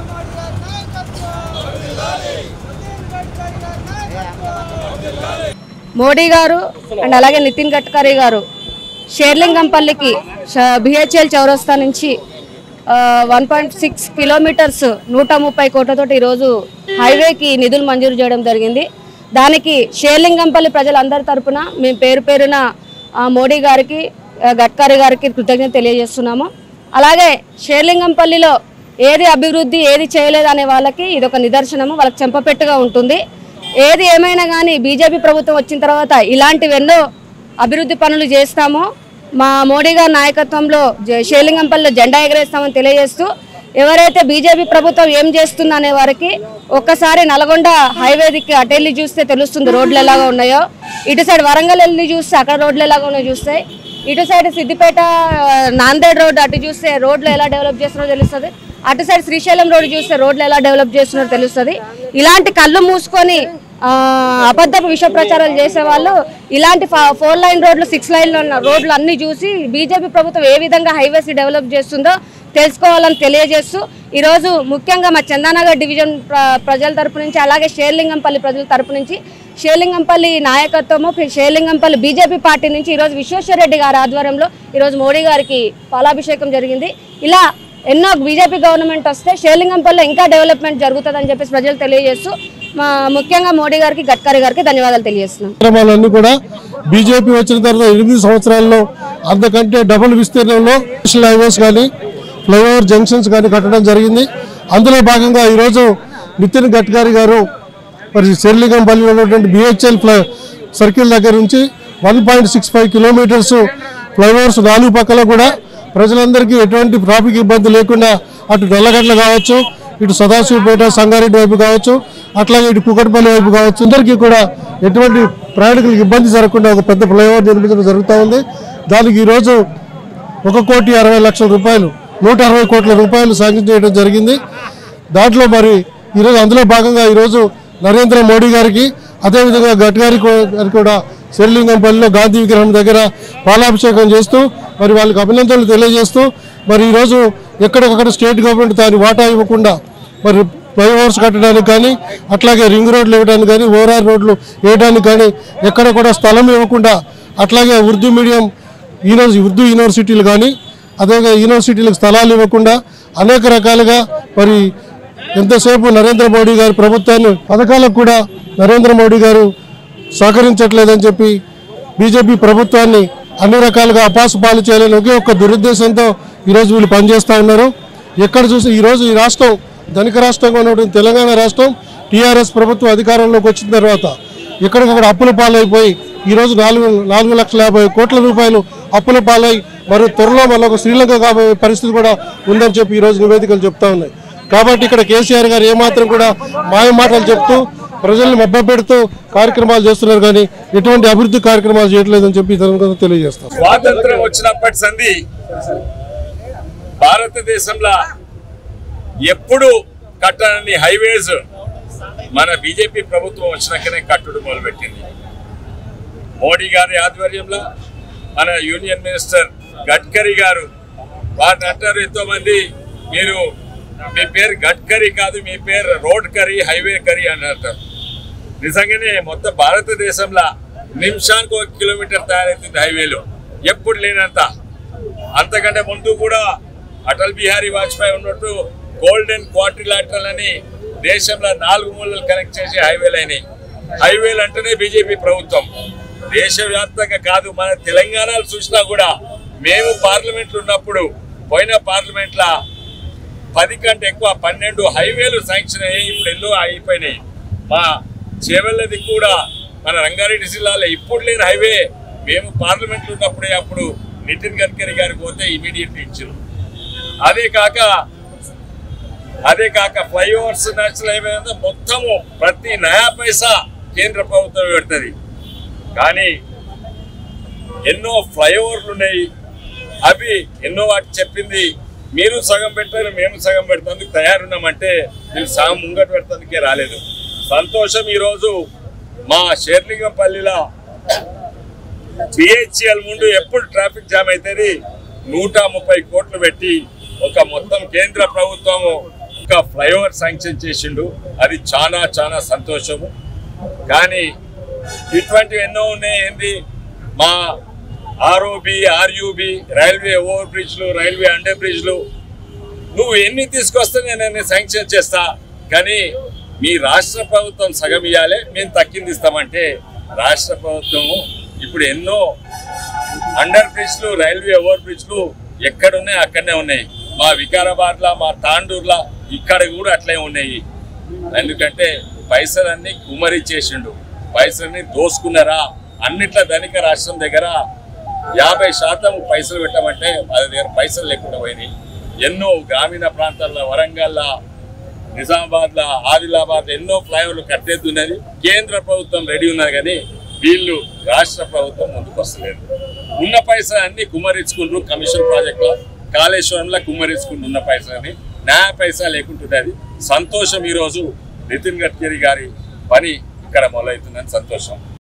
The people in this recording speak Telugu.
మోడీ గారు అండ్ అలాగే నితిన్ గడ్కరీ గారు షేర్లింగంపల్లికి బిహెచ్ఎల్ చౌరస్తా నుంచి వన్ పాయింట్ సిక్స్ కిలోమీటర్స్ నూట ముప్పై కోట్లతోటి ఈరోజు హైవేకి నిధులు మంజూరు చేయడం జరిగింది దానికి షేర్లింగంపల్లి ప్రజలందరి తరపున మేము పేరు పేరున ఆ, మోడీ గారికి ఆ, గడ్కరీ గారికి కృతజ్ఞత తెలియజేస్తున్నాము అలాగే షేర్లింగంపల్లిలో ఏది అభివృద్ధి ఏది చేయలేదు అనే వాళ్ళకి ఇది ఒక నిదర్శనము వాళ్ళకి చెంపపెట్టుగా ఉంటుంది ఏది ఏమైనా కానీ బీజేపీ ప్రభుత్వం వచ్చిన తర్వాత ఇలాంటివి ఎన్నో అభివృద్ధి పనులు చేస్తాము మా మోడీ గారి నాయకత్వంలో జ- షేలింగంపల్లిలో జెండా ఎగరేస్తామని తెలియజేస్తూ ఎవరైతే బీజేపీ ప్రభుత్వం ఏం చేస్తుంది అనే వారికి ఒక్కసారి నల్గొండ హైవే దిక్కు అటు వెళ్ళి చూస్తే తెలుస్తుంది రోడ్లు ఎలాగో ఉన్నాయో ఇటు సైడ్ వరంగల్ వెళ్ళి చూస్తే అక్కడ రోడ్లు ఎలాగో ఉన్నాయో చూస్తే ఇటు సైడ్ సిద్దిపేట ఆ, నాందేడ్ రోడ్ అటు చూస్తే రోడ్లు ఎలా డెవలప్ చేస్తున్నారో తెలుస్తుంది అటు సైడ్ శ్రీశైలం రోడ్ చూస్తే రోడ్లు ఎలా డెవలప్ చేస్తున్నారో తెలుస్తుంది ఇలాంటి కళ్ళు మూసుకొని ఆ, అబద్ధపు విష ప్రచారాలు చేసే వాళ్ళు ఇలాంటి ఫా- ఫోర్ లైన్ రోడ్లు సిక్స్ లైన్ ఉన్న రోడ్లు అన్ని చూసి బీజేపీ ప్రభుత్వం ఏ విధంగా హైవేస్ డెవలప్ చేస్తుందో తెలుసుకోవాలని తెలియజేస్తూ ఈరోజు ముఖ్యంగా మా చందానగర్ డివిజన్ ప్ర- ప్రజల తరపు నుంచి అలాగే షేర్లింగంపల్లి ప్రజల తరపు నుంచి షేర్లింగంపల్లి నాయకత్వము పి- షేర్లింగంపల్లి బీజేపీ పార్టీ నుంచి ఈరోజు విశ్వేశ్వరరెడ్డి గారి ఆధ్వర్యంలో ఈరోజు మోడీ గారికి పాలాభిషేకం జరిగింది ఇలా ఎన్నో బీజేపీ గవర్నమెంట్ వస్తే షేర్లింగంపల్లిలో ఇంకా డెవలప్మెంట్ జరుగుతుందని చెప్పేసి ప్రజలు తెలియజేస్తూ మా ముఖ్యంగా మోడీ గారికి గడ్కరీ గారికి ధన్యవాదాలు తెలియజేస్తున్నాం కార్యక్రమాలన్నీ కూడా బీజేపీ వచ్చిన తర్వాత ఎనిమిది సంవత్సరాల్లో అంతకంటే డబుల్ విస్తీర్ణంలో నేషనల్ హైవేస్ కానీ ఫ్లైఓవర్ జంక్షన్స్ కానీ కట్టడం జరిగింది అందులో భాగంగా ఈరోజు నితిన్ గడ్కరీ గారు మరి శెర్లింగంపల్లిలో ఉన్నటువంటి బిహెచ్ఎల్ ఫ్లై సర్కిల్ దగ్గర నుంచి one point six five kilometres flyovers నాలుగు పక్కల కూడా ప్రజలందరికీ ఎటువంటి ట్రాఫిక్ ఇబ్బంది లేకుండా అటు నల్లగడ్ల కావచ్చు ఇటు సదాశివపేట సంగారెడ్డి వైపు కావచ్చు అట్లాగే ఇటు కుకట్పల్లి వైపు కావచ్చు అందరికీ కూడా ఎటువంటి ప్రయాణికులకు ఇబ్బంది జరగకుండా ఒక పెద్ద ఫ్లైఓవర్ నిర్మించడం జరుగుతూ ఉంది దానికి ఈరోజు ఒక కోటి అరవై లక్షల రూపాయలు నూట అరవై కోట్ల రూపాయలు శాంక్షన్ చేయడం జరిగింది దాంట్లో మరి ఈరోజు అందులో భాగంగా ఈరోజు నరేంద్ర మోడీ గారికి అదేవిధంగా గడ్కరీ కూ- గారు కూడా శ్రీలింగంపల్లిలో గాంధీ విగ్రహం దగ్గర పాలాభిషేకం చేస్తూ మరి వాళ్ళకి అభినందనలు తెలియజేస్తూ మరి ఈరోజు ఎక్కడికక్కడ స్టేట్ గవర్నమెంట్ దాని వాటా ఇవ్వకుండా మరి ఫ్లైఓవర్స్ కట్టడానికి కానీ అట్లాగే రింగ్ రోడ్లు ఇవ్వడానికి కానీ ఓఆర్ రోడ్లు వేయడానికి కానీ ఎక్కడ కూడా స్థలం ఇవ్వకుండా అట్లాగే ఉర్దూ మీడియం యూనివర్సి ఉర్దూ యూనివర్సిటీలు కానీ అదేవిధంగా యూనివర్సిటీలకు స్థలాలు ఇవ్వకుండా అనేక రకాలుగా మరి ఎంతసేపు నరేంద్ర మోడీ గారి ప్రభుత్వాన్ని పథకాలకు కూడా నరేంద్ర మోడీ గారు సహకరించట్లేదని చెప్పి బీజేపీ ప్రభుత్వాన్ని అన్ని రకాలుగా అపాసు పాలు చేయాలని ఒకే ఒక్క దురుద్దేశంతో ఈరోజు వీళ్ళు పనిచేస్తూ ఉన్నారు ఎక్కడ చూసి ఈరోజు ఈ రాష్ట్రం ధనిక రాష్ట్రంగా ఉన్నటువంటి తెలంగాణ రాష్ట్రం టీఆర్ఎస్ ప్రభుత్వం అధికారంలోకి వచ్చిన తర్వాత ఎక్కడికక్కడ అప్పుల పాలైపోయి ఈరోజు నాలుగు నాలుగు లక్షల యాభై కోట్ల రూపాయలు అప్పుల పాలై మరి త్వరలో మళ్ళీ ఒక శ్రీలంక కాబోయే పరిస్థితి కూడా ఉందని చెప్పి ఈరోజు నివేదికలు చెప్తా ఉన్నాయి కాబట్టి ఇక్కడ కేసీఆర్ గారు ఏమాత్రం కూడా మాయ మాటలు చెప్తూ ప్రజల్ని మభ్యపెడుతూ కార్యక్రమాలు చేస్తున్నారు కానీ ఎటువంటి అభివృద్ధి కార్యక్రమాలు చేయట్లేదని చెప్పి ఇతరులకు తెలియజేస్తాం స్వాతంత్రం వచ్చినప్పటి సంధి భారతదేశంలో ఎప్పుడు కట్టనని హైవేస్ మన బీజేపీ ప్రభుత్వం వచ్చినాకనే కట్టుడు మొదలుపెట్టింది మోడీ గారి ఆధ్వర్యంలో మన యూనియన్ మినిస్టర్ గడ్కరీ గారు వారిని అంటారు ఎంతో మంది మీరు మీ పేరు గడ్కరీ కాదు మీ పేరు రోడ్ కరీ హైవే కరీ అని అంటారు నిజంగానే మొత్తం భారతదేశంలో నిమిషానికి ఒక కిలోమీటర్ తయారవుతుంది హైవేలో ఎప్పుడు లేనంత అంతకంటే ముందు కూడా అటల్ బిహారీ వాజ్పేయి ఉన్నట్టు గోల్డెన్ క్వార్టిలాటరల్ అని దేశంలో నాలుగు మూలలు కనెక్ట్ చేసే హైవేలు అయినాయి హైవేలు అంటేనే బీజేపీ ప్రభుత్వం దేశవ్యాప్తంగా కాదు మన తెలంగాణలో చూసినా కూడా మేము పార్లమెంట్లో ఉన్నప్పుడు పోయిన పార్లమెంట్లో పది కంటే ఎక్కువ పన్నెండు హైవేలు శాంక్షన్ అయ్యాయి ఇప్పుడు ఎన్నో అయిపోయినాయి మా చేవెళ్ళది కూడా మన రంగారెడ్డి జిల్లాలో ఇప్పుడు లేని హైవే మేము పార్లమెంట్లో ఉన్నప్పుడే అప్పుడు నితిన్ గడ్కరీ గారికి పోతే ఇమీడియట్ ఇచ్చారు అదే కాక అదే కాక ఫ్లైఓవర్స్ నేషనల్ హైవే మీద మొత్తము ప్రతి నయా పైసా కేంద్ర ప్రభుత్వం పెడుతుంది కానీ ఎన్నో ఫ్లైఓవర్లు ఉన్నాయి అవి ఎన్నో వాటి చెప్పింది మీరు సగం పెట్టారు మేము సగం పెడతానికి తయారున్నామంటే మీరు సగం ముంగట పెడతానికే రాలేదు సంతోషం ఈరోజు మా షేర్లింగంపల్లిలో బిహెచ్ఎల్ ముందు ఎప్పుడు ట్రాఫిక్ జామ్ అవుతుంది నూట ముప్పై కోట్లు పెట్టి ఒక మొత్తం కేంద్ర ప్రభుత్వము ఒక ఒక్క ఫ్లైఓవర్ శాంక్షన్ చేసిండు అది చాలా చాలా సంతోషము కానీ ఇటువంటివి ఎన్నో ఉన్నాయి ఏంది మా ఆర్ఓబి ఆర్యూబి రైల్వే ఓవర్ బ్రిడ్జ్లు రైల్వే అండర్ బ్రిడ్జ్లు నువ్వు ఎన్ని తీసుకొస్తే నేను అన్ని శాంక్షన్ చేస్తా కానీ మీ రాష్ట్ర ప్రభుత్వం సగం ఇవ్వాలి మేము తక్కింది ఇస్తామంటే రాష్ట్ర ప్రభుత్వము ఇప్పుడు ఎన్నో అండర్ బ్రిడ్జ్లు రైల్వే ఓవర్ బ్రిడ్జ్లు ఎక్కడున్నాయి అక్కడనే ఉన్నాయి మా వికారాబాద్లా మా తాండూర్లా ఇక్కడ కూడా అట్లే ఉన్నాయి ఎందుకంటే పైసలన్నీ కుమరి చేసిండు పైసలన్నీ దోసుకున్నారా అన్నిట్ల ధనిక రాష్ట్రం దగ్గర యాభై శాతం పైసలు పెట్టమంటే వాళ్ళ దగ్గర పైసలు లేకుండా పోయినాయి ఎన్నో గ్రామీణ ప్రాంతాల్లో వరంగల్లా నిజామాబాద్లో ఆదిలాబాద్ ఎన్నో ఫ్లైఓవర్లు కట్టేద్దున్నది కేంద్ర ప్రభుత్వం రెడీ ఉన్నది కానీ వీళ్ళు రాష్ట్ర ప్రభుత్వం ముందుకు వస్తలేదు ఉన్న పైసలు అన్ని కుమ్మరించుకుంటారు కమిషన్ ప్రాజెక్టులో కాళేశ్వరంలో కుమ్మరించుకుంటూ ఉన్న పైసలని న్యాయ పైసా లేకుంటున్నది సంతోషం ఈరోజు నితిన్ గడ్కరీ గారి పని ఇక్కడ మొదలవుతుందని సంతోషం